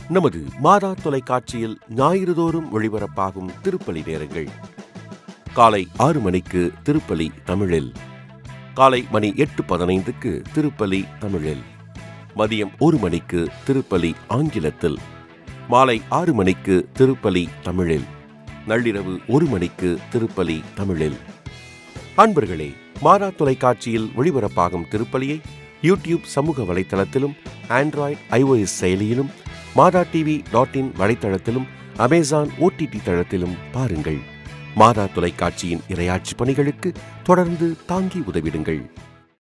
நமது மாதா தொலைக்காட்சியில் ஞாயிறுதோறும் ஒளிபரப்பாகும் திருப்பலி நேரங்கள் காலை ஆறு மணிக்கு திருப்பலி தமிழில் காலை மணி எட்டு பதினைந்துக்கு திருப்பலி தமிழில் மதியம் ஒரு மணிக்கு திருப்பலி ஆங்கிலத்தில் மாலை ஆறு மணிக்கு திருப்பலி தமிழில் நள்ளிரவு ஒரு மணிக்கு திருப்பலி தமிழில் அன்பர்களே மாதா தொலைக்காட்சியில் ஒளிபரப்பாகும் திருப்பலியை யூடியூப் சமூக வலைத்தளத்திலும் ஆண்ட்ராய்டு ஐஓஎஸ் செயலியிலும் மாதா டிவி டாட் இன் வலைத்தளத்திலும் அமேசான் ஓடிடி தளத்திலும் பாருங்கள் மாதா தொலைக்காட்சியின் இரையாட்சி பணிகளுக்கு தொடர்ந்து தாங்கி உதவிடுங்கள்